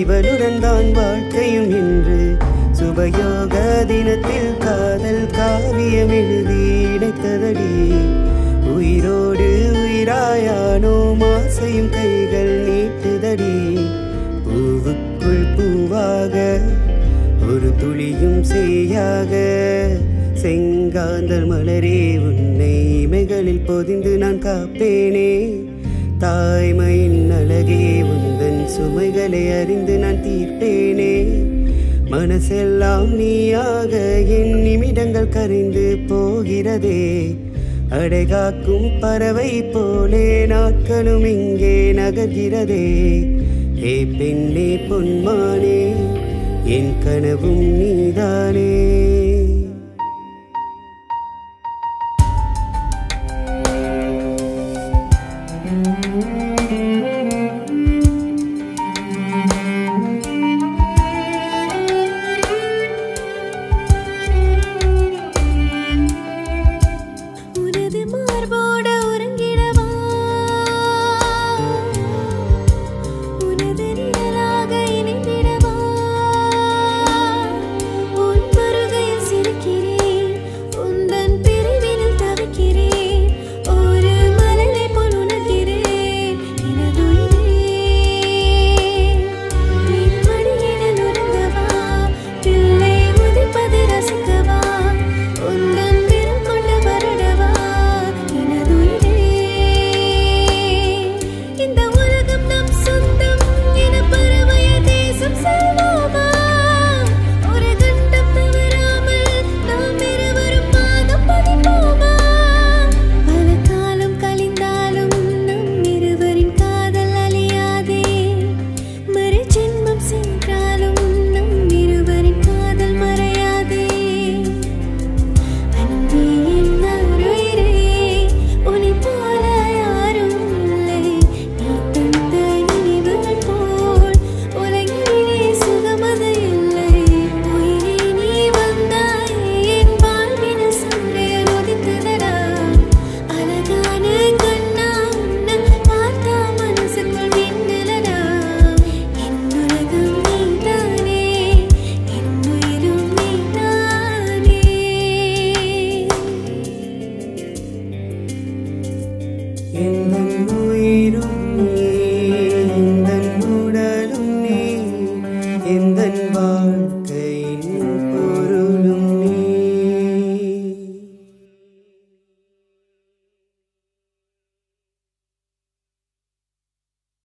இவளுடன் தான் வாழ்க்கையும் என்று சுபயோக தினத்தில் காதல் காவியம் எழுதி இணைத்ததடி உயிரோடு உயிராயானோ மாசையும் கைகள் நீட்டுதடி பூவுக்குள் பூவாக ஒரு துளியும் செய்யாக செங்காந்தல் மலரே உன்னை இமைகளில் பொதிந்து நான் காப்பேனே தாய்மையின் அழகே உந்தன் சுமைகளை அறிந்து நான் தீர்ப்பேனே மனசெல்லாம் நீயாக என் நிமிடங்கள் கரைந்து போகிறதே அடைகாக்கும் பறவை போலே நாட்களும் இங்கே நகர்கிறதே ஏ பெண்ணே பொன்மானே என் கனவும் நீதானே